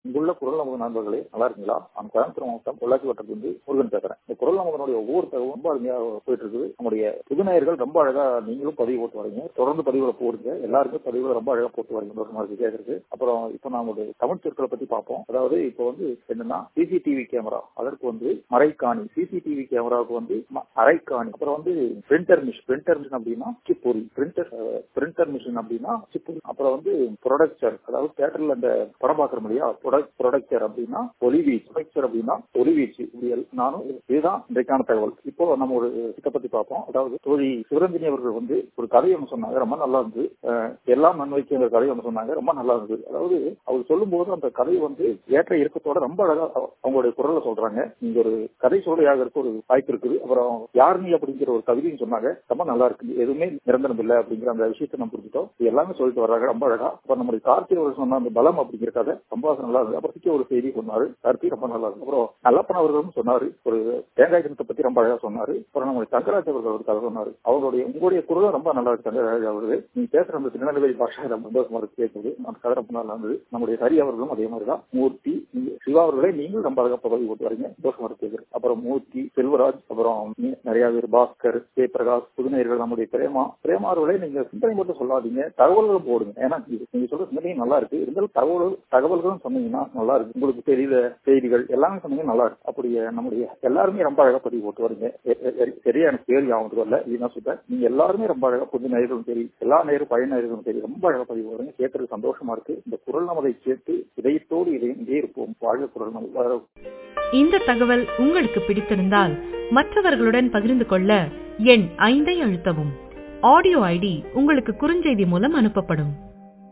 இங்குள்ள குரல் நமது நண்பர்களே நல்லா இருக்கீங்களா நான் கோயம்புத்தூர் மாவட்டம் பொள்ளாச்சி வட்டத்திலிருந்து முருகன் பேசுறேன் இந்த குரல் நமதனுடைய ஒவ்வொரு தகவலும் ரொம்ப அருமையா போயிட்டு இருக்குது நம்முடைய புதுநேயர்கள் ரொம்ப அழகா நீங்களும் பதிவு போட்டு வரீங்க தொடர்ந்து பதிவுகளை போடுங்க எல்லாருக்கும் பதிவுகளை ரொம்ப அழகா போட்டு வரீங்க ஒரு மாதிரி கேட்கறது அப்புறம் இப்போ நம்மளுடைய தமிழ் சொற்களை பத்தி பார்ப்போம் அதாவது இப்போ வந்து என்னன்னா சிசிடிவி கேமரா அதற்கு வந்து மறைக்காணி சிசிடிவி கேமராவுக்கு வந்து ம- அரைக்காணி அப்புறம் வந்து பிரிண்டர் மிஷின் பிரிண்டர் மிஷின் அப்படின்னா சிப்பொறி பிரிண்டர் பிரிண்டர் மிஷின் அப்படின்னா சிப்பொறி அப்புறம் வந்து ப்ரொடக்டர் அதாவது தியேட்டர்ல அந்த படம் பார்க்கறோம் இல்லையா ப்ரொடக்டர் அப்படின்னா ஒலிவீச்சு ப்ரொடக்டர் அப்படின்னா ஒலிவீச்சு இப்படி எல்- நானும் இதுதான் இன்றைக்கான தகவல் இப்போ நம்ம ஒரு இதை பத்தி பார்ப்போம் அதாவது தோழி சிவரஞ்சனி அவர்கள் வந்து ஒரு கதை ஒன்று சொன்னாங்க ரொம்ப நல்லா இருந்தது அஹ், எல்லாம் நன்மைக்குங்கிற கதை ஒன்று சொன்னாங்க ரொம்ப நல்லா இருந்தது அதாவது அவர் சொல்லும்போது அந்த கதை வந்து ஏற்ற இறக்கத்தோட ரொம்ப அழகா அவ- அவங்களுடைய குரல்ல சொல்றாங்க நீங்க ஒரு கதை சொல்லையாக ஒரு வாய்ப்பு இருக்குது அப்புறம் யார் நீ அப்படிங்கிற ஒரு கவிதையும் சொன்னாங்க ரொம்ப நல்லா இருக்கு எதுவுமே நிரந்தரம் இல்லை அப்படிங்கிற அந்த விஷயத்தை நம்ம புரிஞ்சுட்டோம் இது எல்லாமே சொல்லிட்டு வர்றாங்க ரொம்ப அழகா அப்புறம் நம்முடைய கார்த்திகை அவர்கள் சொன்ன அந்த பலம் அப்படிங்கிற கதை ரொம்ப நல்லா இருக்கு அப்புறம் சிக்க ஒரு செய்தி சொன்னாரு கருத்து ரொம்ப நல்லா இருக்கு அப்புறம் நல்லப்பன் அவர்களும் சொன்னாரு ஒரு தேங்காய் தினத்தை பத்தி ரொம்ப அழகா சொன்னாரு அப்புறம் நம்முடைய தங்கராஜ் அவர்கள் ஒரு கதை சொன்னாரு அவருடைய உங்களுடைய குரலும் ரொம்ப நல்லா இருக்கு தங்கராஜ் அவர்கள் நீங்க பேசுற அந்த திருநெல்வேலி பாஷை ரொம்ப சந்தோஷமா இருக்கு கேட்குது அந்த கதை ரொம்ப நல்லா இருந்தது நம்முடைய ஹரி அவர்களும் அதே மாதிரி தான் மூர்த்தி நீங்க சிவா அவர்களே நீங்களும் ரொம்ப அழகா பதிவு போட்டு வரீங்க சந்தோஷமா இருக்கு கேட்குது அப்புறம் மூர்த்தி செல்வராஜ் அப்புறம் நீ- நிறைய பேர் பாஸ்கர் ஜெய பிரகாஷ் புதுநேயர்கள் நம்முடைய பிரேமா பிரேமா அவர்களே நீங்க சிந்தனை மட்டும் சொல்லாதீங்க தகவல்களும் போடுங்க ஏன்னா இது- நீங்க சொல்ற சிந்தனையும் நல்லா இருக்கு இருந்தாலும் தகவல் தகவல்களும் சொன்னீங்கன்னா நல்லா இருக்கு உங்களுக்கு தெரியல செய்திகள் எல்லாமே சொன்னீங்க நல்லா இருக்கு அப்படி நம்முடைய எல்லாருமே ரொம்ப அழகா பதிவு போட்டு வரீங்க எ- எ- எ- சரியா எனக்கு பேர் ஞாபகம் வரல இதுதான் சொல்றேன் நீங்க எல்லாருமே ரொம்ப அழகா புது நேயர்களும் சரி எல்லா நேரும் பழைய நேயர்களும் சரி ரொம்ப அழகா பதிவு வரீங்க கேட்கறது சந்தோஷமா இருக்கு இந்த குரல் நமதை கேட்டு இதயத்தோடு இதையும் இங்கே இருப்போம் வாழ்க குரல் நமது வளர இந்த தகவல் உங்களுக்கு பிடித்திருந்தால் மற்றவர்களுடன் பகிர்ந்து கொள்ள எண் ஐந்தை அழுத்தவும் ஆடியோ ஐடி உங்களுக்கு குறுஞ்செய்தி மூலம் அனுப்பப்படும்